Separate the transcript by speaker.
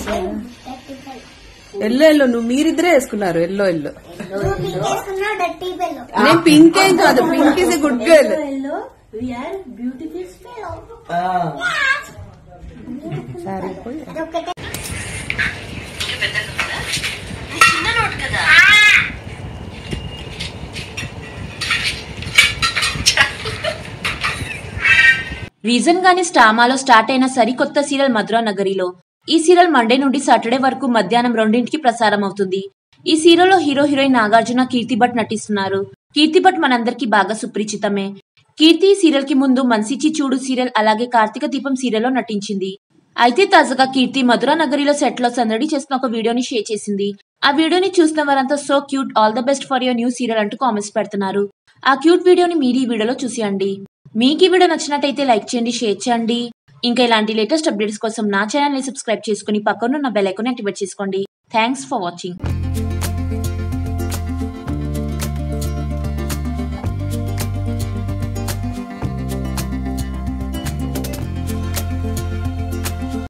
Speaker 1: thirty five
Speaker 2: yellow yellow నువ్వు మీరిద్దరే వేసుకున్నారు ఎల్లో ఎల్లో
Speaker 1: నువ్వు పింక్ వేసుకున్నావు డర్టీ బెల్లో
Speaker 2: నేను పింక్ ఏం కాదు pink is a good girl
Speaker 1: అదొక్కటే
Speaker 3: రీజన్ గాని స్టామాలో స్టార్ట్ అయిన సరికొత్త సీరియల్ మధురా నగరిలో ఈ సీరియల్ మండే నుండి సాటర్డే వరకు మధ్యాహ్నం రెండింటికి ప్రసారం అవుతుంది ఈ సీరియల్లో హీరో హీరోయిన్ నాగార్జున కీర్తి భట్ నటిస్తున్నారు కీర్తి భట్ మనందరికీ బాగా సుపరిచితమే కీర్తి ఈ సీరియల్ కి ముందు మన్సిచి చూడు సీరియల్ అలాగే కార్తీక దీపం సీరియల్లో నటించింది అయితే తాజాగా కీర్తి మధురా నగరిలో సెట్ లో సందడి చేసిన ఒక వీడియోని షేర్ చేసింది ఆ వీడియోని చూసిన వారంతా so cute all the best for your new serial అంటూ కామెంట్స్ పెడుతున్నారు ఆ క్యూట్ వీడియోని మీరు ఈ వీడియోలో చూసేయండి మీకు ఈ వీడియో నచ్చినట్టయితే లైక్ చేయండి షేర్ చేయండి ఇంకా ఇలాంటి లేటెస్ట్ అప్డేట్స్ కోసం నా ఛానల్ ని సబ్స్క్రైబ్ చేసుకుని పక్కనున్న బెల్ ఐకాన్ యాక్టివేట్ చేసుకోండి థ్యాంక్స్ ఫర్ వాచింగ్